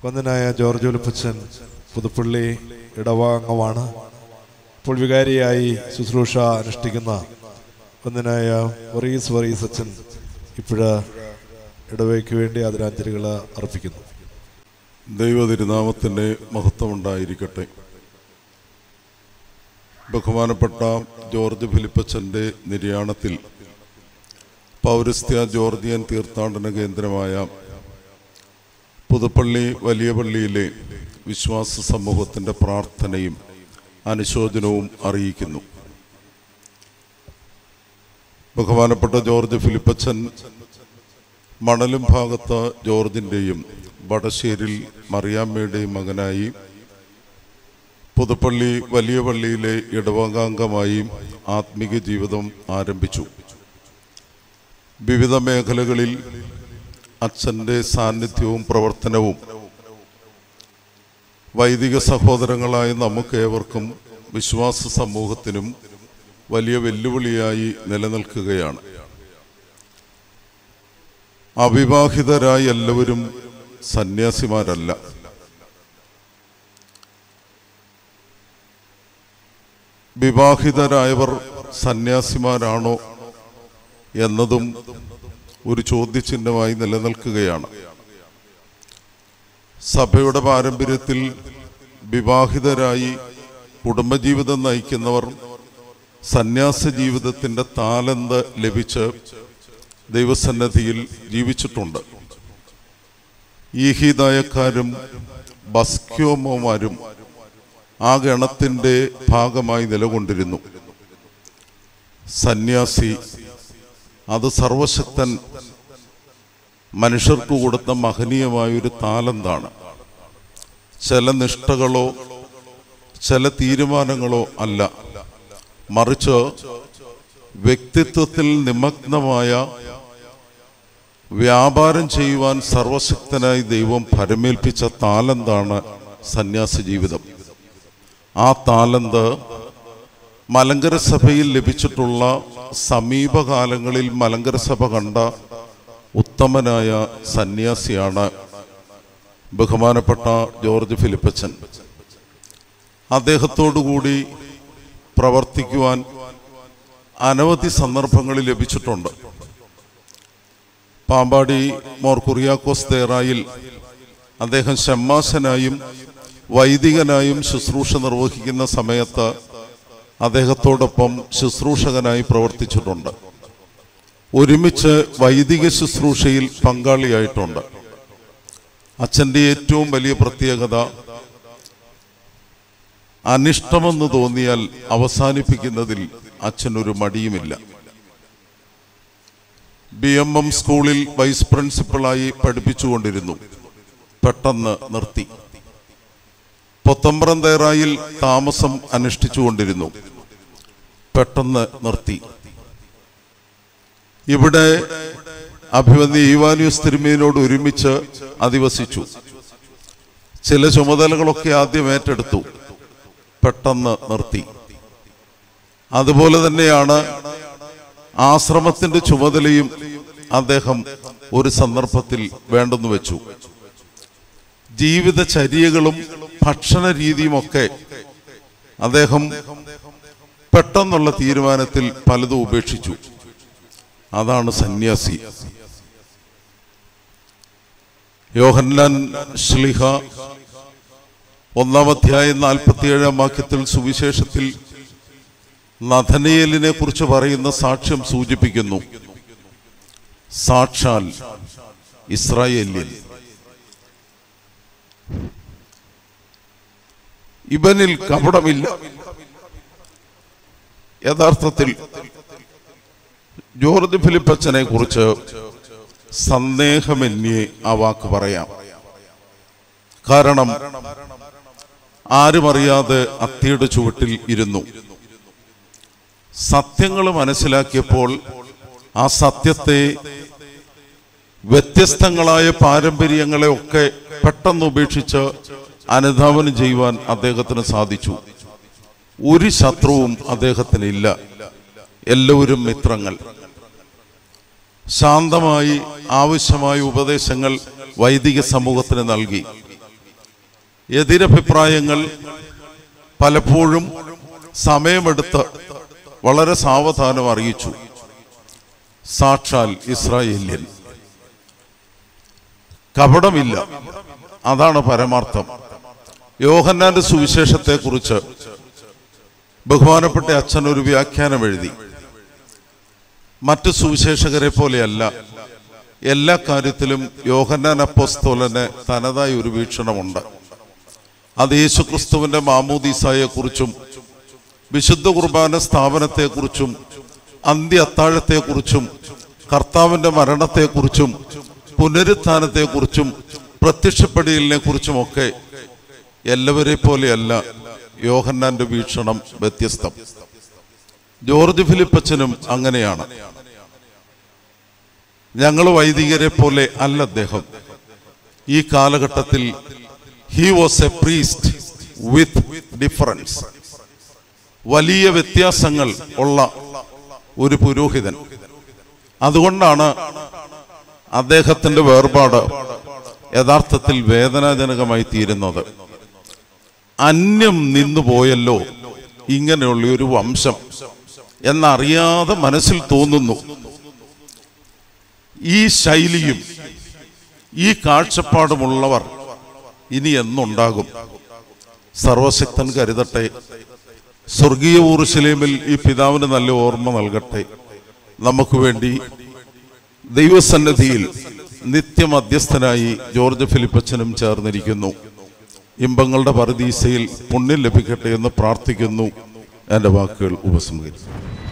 വന്ദനായ George ഉലപ്പച്ചൻ Puthuppally ഇടവാംഗമാണ് ഇപ്പോൾ വികാരിയായി ശുശ്രൂഷ അനുഷ്ഠിക്കുന്ന വന്ദനായ വറീസ് വറീസ് അച്ഛൻ ഇപ്പോഴ് ഇടവയ്ക്ക് വേണ്ടി ആദരാഞ്ജലികൾ അർപ്പിക്കുന്നു ദൈവതിരുനാമത്തിൻ്റെ മഹത്വമുണ്ടായിരിക്കട്ടെ ബഹുമാനപ്പെട്ട ജോർജ് ഫിലിപ്പച്ചൻ്റെ നിര്യാണത്തിൽ പൗരസ്ത്യ ജോർജിയൻ തീർത്ഥാടന കേന്ദ്രമായ പുതുപ്പള്ളി വലിയ പള്ളിയിലെ വിശ്വാസ സമൂഹത്തിൻ്റെ പ്രാർത്ഥനയും അനുശോചനവും അറിയിക്കുന്നു ബഹുമാനപ്പെട്ട ജോർജ് ഫിലിപ്പച്ചൻ മണലും ഭാഗത്ത് ജോർജിൻ്റെയും വടശ്ശേരിൽ മറിയാമ്മയുടെയും മകനായി പുതുപ്പള്ളി വലിയ പള്ളിയിലെ ഇടവകാംഗമായി ആത്മീക ജീവിതം ആരംഭിച്ചു വിവിധ മേഖലകളിൽ അച്ഛൻ്റെ സാന്നിധ്യവും പ്രവർത്തനവും വൈദിക സഹോദരങ്ങളായ നമുക്കേവർക്കും വിശ്വാസ സമൂഹത്തിനും വലിയ വെല്ലുവിളിയായി നിലനിൽക്കുകയാണ് അവിവാഹിതരായ എല്ലാവരും സന്യാസിമാരല്ല വിവാഹിതരായവർ സന്യാസിമാരാണോ എന്നതും ഒരു ചോദ്യചിഹ്നമായി നിലനിൽക്കുകയാണ് സഭയുടെ പാരമ്പര്യത്തിൽ വിവാഹിതരായി കുടുംബജീവിതം നയിക്കുന്നവർ സന്യാസ ജീവിതത്തിൻ്റെ താലന്ത് ലഭിച്ച് ദൈവസന്നദ്ധിയിൽ ജീവിച്ചിട്ടുണ്ട് ഈഹിദായക്കാരും ബസ്ക്യോമോമാരും ആ ഗണത്തിൻ്റെ ഭാഗമായി നിലകൊണ്ടിരുന്നു സന്യാസി അത് സർവശക്തൻ മനുഷ്യർക്ക് കൊടുത്ത മഹനീയമായൊരു താലന്താണ് ചില നിഷ്ഠകളോ ചില തീരുമാനങ്ങളോ അല്ല മറിച്ച് വ്യക്തിത്വത്തിൽ നിമഗ്നമായ വ്യാപാരം ചെയ്യുവാൻ സർവശക്തനായി ദൈവം പരമേൽപ്പിച്ച താലന്താണ് സന്യാസ ജീവിതം ആ താലന്ത് മലങ്കര സഭയിൽ ലഭിച്ചിട്ടുള്ള സമീപകാലങ്ങളിൽ മലങ്കര സഭ കണ്ട ഉത്തമനായ സന്യാസിയാണ് ബഹുമാനപ്പെട്ട ജോർജ് ഫിലിപ്പച്ചൻ അദ്ദേഹത്തോടുകൂടി പ്രവർത്തിക്കുവാൻ അനവധി സന്ദർഭങ്ങളിൽ ലഭിച്ചിട്ടുണ്ട് പാമ്പാടി മോർ കുറിയാക്കോസ് തേറായിൽ അദ്ദേഹം ഷമ്മാശനായും വൈദികനായും ശുശ്രൂഷ നിർവഹിക്കുന്ന സമയത്ത് അദ്ദേഹത്തോടൊപ്പം ശുശ്രൂഷകനായി പ്രവർത്തിച്ചിട്ടുണ്ട് ഒരുമിച്ച് വൈദിക ശുശ്രൂഷയിൽ പങ്കാളിയായിട്ടുണ്ട് അച്ഛൻ്റെ ഏറ്റവും വലിയ പ്രത്യേകത അനിഷ്ടമെന്ന് തോന്നിയാൽ അവസാനിപ്പിക്കുന്നതിൽ അച്ഛനൊരു മടിയുമില്ല ബി എം എം സ്കൂളിൽ വൈസ് പ്രിൻസിപ്പളായി പഠിപ്പിച്ചുകൊണ്ടിരുന്നു പെട്ടെന്ന് നിർത്തി പൊത്തമ്പ്രം തേറായിൽ താമസം അനുഷ്ഠിച്ചുകൊണ്ടിരുന്നു പെട്ടെന്ന് നിർത്തി ഇവിടെ അഭിമന്യ ഈവാനിയസ് തിരുമേനോട് ഒരുമിച്ച് അധിവസിച്ചു ചില ചുമതലകളൊക്കെ ആദ്യം ഏറ്റെടുത്തു പെട്ടെന്ന് നിർത്തി അതുപോലെ തന്നെയാണ് ആശ്രമത്തിന്റെ ചുമതലയും അദ്ദേഹം ഒരു സന്ദർഭത്തിൽ വേണ്ടെന്ന് വെച്ചു ജീവിതചര്യകളും ഭക്ഷണ രീതിയുമൊക്കെ അദ്ദേഹം പെട്ടെന്നുള്ള തീരുമാനത്തിൽ പലതും ഉപേക്ഷിച്ചു അതാണ് സന്യാസി യോഹന്നാൻ ശ്ലിഹ ഒന്നാം അധ്യായം നാൽപ്പത്തിയേഴാം വാക്യത്തിൽ സുവിശേഷത്തിൽ നഥനയേലിനെ കുറിച്ച് പറയുന്ന സാക്ഷ്യം സൂചിപ്പിക്കുന്നു സാക്ഷാൽ ഇസ്രായേല്യൻ ഇവനിൽ കപടമില്ല യഥാർത്ഥത്തിൽ ജോർജ് ഫിലിപ്പച്ചനെ കുറിച്ച് സന്ദേഹമെന്യേ ആ വാക്ക് പറയാം കാരണം ആരും അറിയാതെ അത്തിയുടെ ചുവട്ടിൽ ഇരുന്നു സത്യങ്ങൾ മനസ്സിലാക്കിയപ്പോൾ ആ സത്യത്തെ വ്യത്യസ്തങ്ങളായ പാരമ്പര്യങ്ങളെ ഒക്കെ പെട്ടെന്ന് ഉപേക്ഷിച്ച് അനുധാവനം ചെയ്യുവാൻ അദ്ദേഹത്തിന് സാധിച്ചു ഒരു ശത്രുവും അദ്ദേഹത്തിന് ഇല്ല എല്ലാവരും മിത്രങ്ങൾ ശാന്തമായി ആവശ്യമായ ഉപദേശങ്ങൾ വൈദിക സമൂഹത്തിന് നൽകി എതിരഭിപ്രായങ്ങൾ പലപ്പോഴും സമയമെടുത്ത് വളരെ സാവധാനം അറിയിച്ചു സാക്ഷാൽ ഇസ്രായേല്യൻ കപടമില്ല അതാണ് പരമാർത്ഥം യോഹന്നാന്റെ സുവിശേഷത്തെക്കുറിച്ച് ബഹുമാനപ്പെട്ട അച്ഛൻ ഒരു വ്യാഖ്യാനം എഴുതി മറ്റു സുവിശേഷകരെ പോലെയല്ല എല്ലാ കാര്യത്തിലും യോഹന്നാൻ അപ്പോസ്തോലന് തനതായ ഒരു വീക്ഷണമുണ്ട് അത് യേശുക്രിസ്തുവിന്റെ മാമൂദീസായെക്കുറിച്ചും വിശുദ്ധ കുർബാന സ്ഥാപനത്തെക്കുറിച്ചും അന്ത്യ അത്താഴത്തെക്കുറിച്ചും കർത്താവിന്റെ മരണത്തെക്കുറിച്ചും പുനരുത്ഥാനത്തെക്കുറിച്ചും പ്രത്യക്ഷപ്പെടലിനെ കുറിച്ചുമൊക്കെ എല്ലാവരെ പോലെയല്ല യോഹന്നാന്റെ വീക്ഷണം വ്യത്യസ്തം ജോർജ് ഫിലിപ്പച്ചനും അങ്ങനെയാണ് ഞങ്ങൾ വൈദികരെ പോലെ അല്ല അദ്ദേഹം ഈ കാലഘട്ടത്തിൽ he was a priest with difference വലിയ വ്യത്യാസങ്ങൾ ഉള്ള ഒരു പുരോഹിതൻ അതുകൊണ്ടാണ് അദ്ദേഹത്തിന്റെ വേർപാട് യഥാർത്ഥത്തിൽ വേദനാജനകമായി തീരുന്നത് അന്യം നിന്നു പോയല്ലോ ഇങ്ങനെയുള്ള ഒരു വംശം എന്നറിയാതെ മനസ്സിൽ തോന്നുന്നു ഈ ശൈലിയും ഈ കാഴ്ചപ്പാടുമുള്ളവർ ഇനി എന്നുണ്ടാകും സർവശക്തൻ കരുതട്ടെ സ്വർഗീയ ഊർശലേമിൽ ഈ പിതാവിന് നല്ല ഓർമ്മ നൽകട്ടെ നമുക്ക് വേണ്ടി ദൈവസന്നിധിയിൽ നിത്യമധ്യസ്ഥനായി ജോർജ് ഫിലിപ്പച്ചനും ചേർന്നിരിക്കുന്നു ഇമ്പങ്ങളുടെ പരദീസയിൽ പുണ്യം ലഭിക്കട്ടെ എന്ന് പ്രാർത്ഥിക്കുന്നു എൻ്റെ വാക്കുകൾ ഉപസംഹരിച്ചു